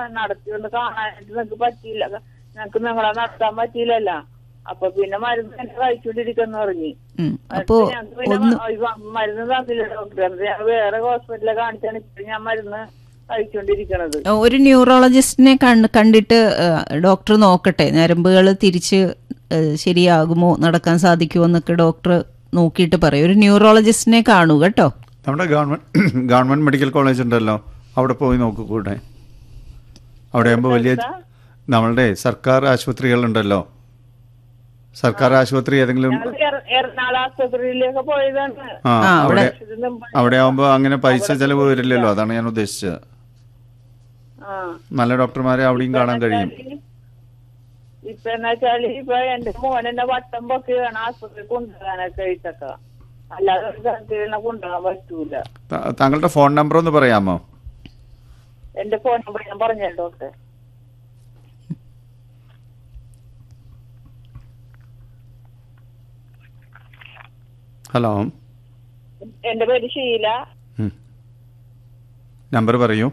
നടത്തി ഒന്ന് കാണാനായിട്ട് നിങ്ങക്ക് പറ്റിയില്ല ഞങ്ങക്ക് നിങ്ങളെ നടത്താൻ പറ്റിയില്ലല്ലോ അപ്പൊ പിന്നെ മരുന്ന് തന്നെ കഴിച്ചോണ്ടിരിക്കുന്ന പറഞ്ഞു ഉം. അപ്പോ ഞങ്ങക്ക് പിന്നെ ഒന്ന് മ- ഈ വ- മരുന്ന് തന്നില്ല ഡോക്ടർ എന്നിട്ട് ഞാൻ വേറെ ഹോസ്പിറ്റലിലെ കാണിച്ചാണ് ഇപ്പൊ ഞാൻ മരുന്ന് കഴിച്ചോണ്ടിരിക്കണത് ഒരു ന്യൂറോളജിസ്റ്റിനെ കണ്ട് കണ്ടിട്ട് ഡോക്ടർ നോക്കട്ടെ ഞരമ്പുകൾ തിരിച്ച് ഏ, ശരിയാകുമോ നടക്കാൻ സാധിക്കുമോ എന്നൊക്കെ ഡോക്ടർ നോക്കിയിട്ട് പറയും ഒരു ന്യൂറോളജിസ്റ്റിനെ കാണൂ കേട്ടോ നമ്മുടെ ഗവൺമെന്റ് ഗവൺമെന്റ് മെഡിക്കൽ കോളേജ് ഉണ്ടല്ലോ അവിടെ പോയി നോക്കൂ കൂടെ അവിടെ ആകുമ്പോൾ വലിയ നമ്മളുടെ സർക്കാർ ആശുപത്രികളുണ്ടല്ലോ സർക്കാർ ആശുപത്രി ഏതെങ്കിലും ഞങ്ങൾ എറ- എറണാകുളം ആശുപത്രിയിലേക്ക് പോയതാണ് ആ ആ, അവിടെ- അവിടെ ഇതിനും അവിടെ ആകുമ്പോൾ അങ്ങനെ പൈസ ചെലവ് വരില്ലല്ലോ അതാണ് ഞാൻ ഉദ്ദേശിച്ചത് ആ നല്ല ഡോക്ടർമാരെ അവിടെയും കാണാൻ കഴിയും ഇപ്പൊ എന്ന് വെച്ചാല് ഇപ്പൊ എന്റെ മോൻ എന്നെ വട്ടം പൊക്കുകയാണ് ആശുപത്രി കൊണ്ടുപോകാനൊക്കെ ആയിട്ടൊക്കെ അല്ലാതെ ഒരു സ്ഥലത്ത് കൊണ്ടുപോകാൻ പറ്റൂല ത- താങ്കളുടെ ഫോൺ നമ്പർ ഒന്ന് പറയാമോ എന്റെ ഫോൺ നമ്പർ ഞാൻ പറഞ്ഞ ഡോക്ടർ ഹലോ എന്റെ പേര് ഷീല ഉം. നമ്പർ പറയൂ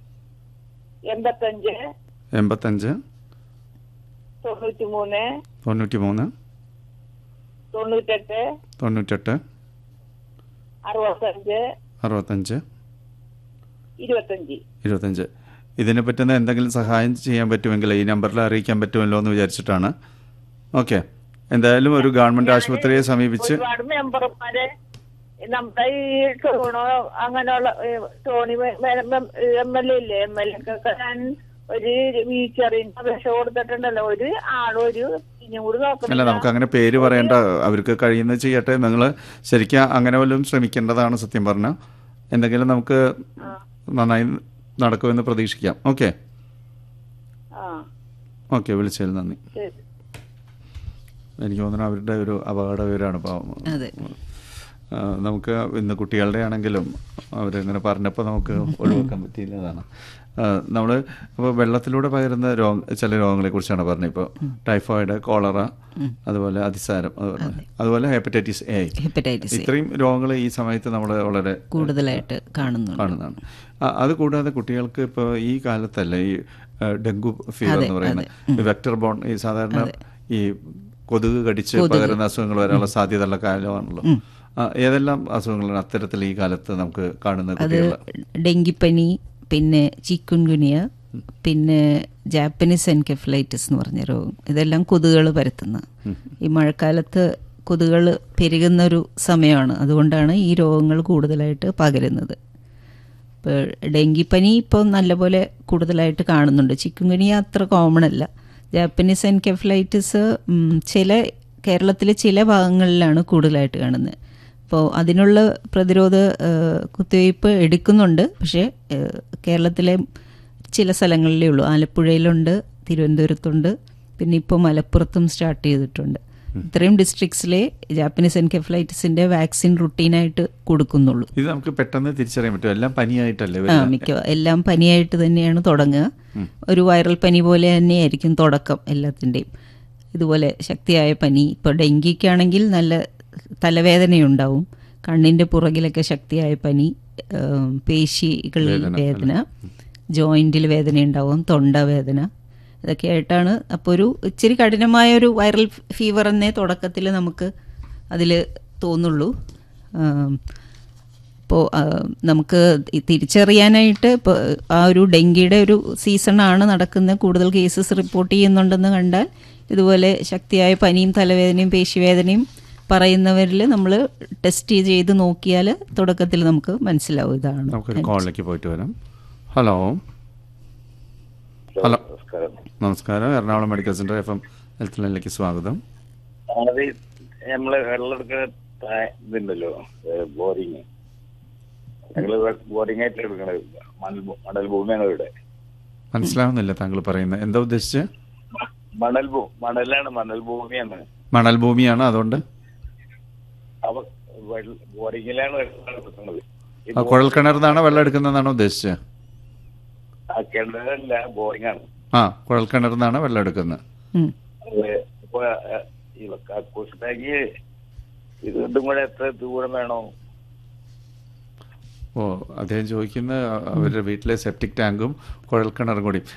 എൺപത്തഞ്ച് എൺപത്തഞ്ച് തൊണ്ണൂറ്റി മൂന്ന് തൊണ്ണൂറ്റി മൂന്ന് തൊണ്ണൂറ്റെട്ട് തൊണ്ണൂറ്റെട്ട് അറുപത്തഞ്ച് അറുപത്തഞ്ച് ഇരുപത്തഞ്ച് ഇരുപത്തഞ്ച് ഇതിനെ പറ്റുന്ന എന്തെങ്കിലും സഹായം ചെയ്യാൻ പറ്റുമെങ്കിൽ ഈ നമ്പറിൽ അറിയിക്കാൻ പറ്റുമല്ലോ എന്ന് വിചാരിച്ചിട്ടാണ് ഓക്കെ എന്തായാലും ഒരു ഗവൺമെന്റ് ആശുപത്രിയെ സമീപിച്ച് ഒരുപാട് മെമ്പർമാരെ നമ്മുടെ ഈ ടോണോ അങ്ങനെയുള്ള ഏ, ടോണി എം എൽ എ ഇല്ലേ എം എൽ എക്കൊക്കെ ഞാൻ ഒരു വീച്ചറിന് അപേക്ഷ കൊടുത്തിട്ടുണ്ടല്ലോ ഒരു ആളും ഒരു ഇനിയും കൂടി അല്ല നോക്കുന്നില്ല നമുക്ക് അങ്ങനെ പേര് പറയേണ്ട അവർക്ക് കഴിയുന്നത് ചെയ്യട്ടെ നിങ്ങൾ ശരിക്കും അങ്ങനെ വല്ലതും ശ്രമിക്കേണ്ടതാണ് സത്യം പറഞ്ഞാൽ എന്തെങ്കിലും നമുക്ക് നന്നായി നടക്കുമെന്ന് പ്രതീക്ഷിക്കാം ഓക്കെ ആ ഓക്കെ വിളിച്ചതിൽ നന്ദി ശരി എനിക്ക് തോന്നുന്നു അവരുടെ ഒരു അപകട വിവരമാണ് പാവം അതെ ആ, നമുക്ക് ഇന്ന് കുട്ടികളുടെ ആണെങ്കിലും അവരിങ്ങനെ പറഞ്ഞപ്പോൾ നമുക്ക് ഒഴിവാക്കാൻ പറ്റിയില്ലതാണ് നമ്മൾ അപ്പോൾ വെള്ളത്തിലൂടെ പകരുന്ന രോഗ ചില രോഗങ്ങളെ കുറിച്ചാണ് പറഞ്ഞത് ഇപ്പോൾ ടൈഫോയിഡ് കോളറ അതുപോലെ അതിസാരം അതുപോലെ അതുപോലെ ഹെപ്പറ്റൈറ്റിസ് എ ഹെപ്പറ്റൈറ്റിസ് ഇത്രയും രോഗങ്ങൾ ഈ സമയത്ത് നമ്മൾ വളരെ കൂടുതലായിട്ട് കാണുന്നുണ്ട് കാണുന്നതാണ് ആ, അതുകൂടാതെ കുട്ടികൾക്ക് ഇപ്പോൾ ഈ കാലത്തല്ലേ ഈ ആ, ഡെങ്കു ഫീവർ എന്ന് പറയുന്നത് വെക്ടർ ബോൺ ഈ സാധാരണ ഈ കൊതുക് കടിച്ച് പകരുന്ന അസുഖങ്ങൾ വരാനുള്ള സാധ്യതയുള്ള കാലമാണല്ലോ ആ, ഏതെല്ലാം അസുഖങ്ങളാണ് അത്തരത്തിൽ ഈ കാലത്ത് നമുക്ക് കാണുന്ന അത് കുട്ടികൾ ഡെങ്കിപ്പനി പിന്നെ ചിക്കുൻഗുനിയ പിന്നെ ജാപ്പനീസ് എൻകെഫലൈറ്റിസ് എന്ന് പറഞ്ഞ രോഗം ഇതെല്ലാം കൊതുകുകൾ പരത്തുന്ന ഈ മഴക്കാലത്ത് കൊതുകുകൾ പെരുകുന്ന ഒരു സമയമാണ് അതുകൊണ്ടാണ് ഈ രോഗങ്ങൾ കൂടുതലായിട്ട് പകരുന്നത് ഇപ്പോൾ ഡെങ്കിപ്പനി ഇപ്പോൾ നല്ലപോലെ കൂടുതലായിട്ട് കാണുന്നുണ്ട് ചിക്കുൻഗുനിയ അത്ര കോമൺ അല്ല ജാപ്പനീസ് എൻകെഫലൈറ്റിസ് ചില കേരളത്തിലെ ചില ഭാഗങ്ങളിലാണ് കൂടുതലായിട്ട് കാണുന്നത് അപ്പോൾ അതിനുള്ള പ്രതിരോധ ഏഹ്, കുത്തിവയ്പ്പ് എടുക്കുന്നുണ്ട് പക്ഷേ ഏഹ്, കേരളത്തിലെ ചില സ്ഥലങ്ങളിലേ ഉള്ളൂ ആലപ്പുഴയിലുണ്ട് തിരുവനന്തപുരത്തുണ്ട് പിന്നെ ഇപ്പോൾ മലപ്പുറത്തും സ്റ്റാർട്ട് ചെയ്തിട്ടുണ്ട് ഇത്രയും ഡിസ്ട്രിക്ട്സിലെ ജാപ്പനീസ് എൻകെഫലൈറ്റിസിന്റെ വാക്സിൻ റുട്ടീനായിട്ട് കൊടുക്കുന്നുള്ളൂ ഇത് നമുക്ക് പെട്ടെന്ന് തിരിച്ചറിയാൻ പറ്റും എല്ലാം പനിയായിട്ടല്ലേ ആ വരുന്നത് മിക്ക എല്ലാം പനിയായിട്ട് തന്നെയാണ് തുടങ്ങുക ഒരു വൈറൽ പനി പോലെ തന്നെയായിരിക്കും തുടക്കം എല്ലാത്തിൻ്റെയും ഇതുപോലെ ശക്തിയായ പനി ഇപ്പോൾ ഡെങ്കിക്കാണെങ്കിൽ നല്ല തലവേദനയുണ്ടാവും കണ്ണിൻ്റെ പുറകിലൊക്കെ ശക്തിയായ പനി ഏം, പേശികളിൽ വേദന ജോയിൻറ്റിൽ വേദനയുണ്ടാവും തൊണ്ടവേദന ഇതൊക്കെ ആയിട്ടാണ് അപ്പോൾ ഒരു ഇച്ചിരി കഠിനമായ ഒരു വൈറൽ ഫീവർ എന്നേ തുടക്കത്തിൽ നമുക്ക് അതിൽ തോന്നുള്ളൂ ആം, ഇപ്പോൾ നമുക്ക് ഈ തിരിച്ചറിയാനായിട്ട് ഇപ്പോൾ ആ ഒരു ഡെങ്കിയുടെ ഒരു സീസണാണ് നടക്കുന്നത് കൂടുതൽ കേസസ് റിപ്പോർട്ട് ചെയ്യുന്നുണ്ടെന്ന് കണ്ടാൽ ഇതുപോലെ ശക്തിയായ പനിയും തലവേദനയും പേശിവേദനയും പറയുന്നവരിൽ നമ്മൾ ടെസ്റ്റ് ചെയ്ത് നോക്കിയാൽ തുടക്കത്തിൽ നമുക്ക് മനസ്സിലാവും ഇതാണ് നമുക്കൊരു കോളിലേക്ക് പോയിട്ട് വരാം ഹലോ ഹലോ നമസ്കാരം നമസ്കാരം Ernakulam medical centre F M health ലൈനിലേക്ക് സ്വാഗതം അത് നമ്മള് വെള്ളമെടുക്കുന്ന ടാ- ഇതുണ്ടല്ലോ ബോറിങ് ഞങ്ങള് ബോറിംഗ് ആയിട്ട് എടുക്കണത് മണൽ ഭൂ- മണൽ ഭൂമിയാണ് ഇവിടെ മനസ്സിലാവുന്നില്ല താങ്കൾ പറയുന്നത് എന്താ ഉദ്ദേശിച്ച് മണൽ ഭൂ മണലാണ് മണൽ ഭൂമിയാണ് മണൽ ഭൂമിയാണ് അതുകൊണ്ട് അപ്പൊ വെള്ള- ബോറിങ്ങിലാണ് വെള്ളം എടുക്കുന്നത് ഈ ആ, കുഴൽക്കിണറിന്നാണ് വെള്ളം എടുക്കുന്നതെന്നാണ് ഉദ്ദേശിച്ചത് ആ കിണറല്ല ബോറിംഗ് ആണ് ആ കുഴൽക്കിണറിന്നാണ് വെള്ളം എടുക്കുന്നത് ഉം. അത് ഇപ്പൊ ആ, ഈ കക്കൂസ് ടാങ്കി ഇത് ഇതും കൂടെ എത്ര ദൂരം വേണോ ഓ അദ്ദേഹം ചോദിക്കുന്ന അവരുടെ വീട്ടിലെ സെപ്റ്റിക് ടാങ്കും കുഴൽക്കിണറും കൂടി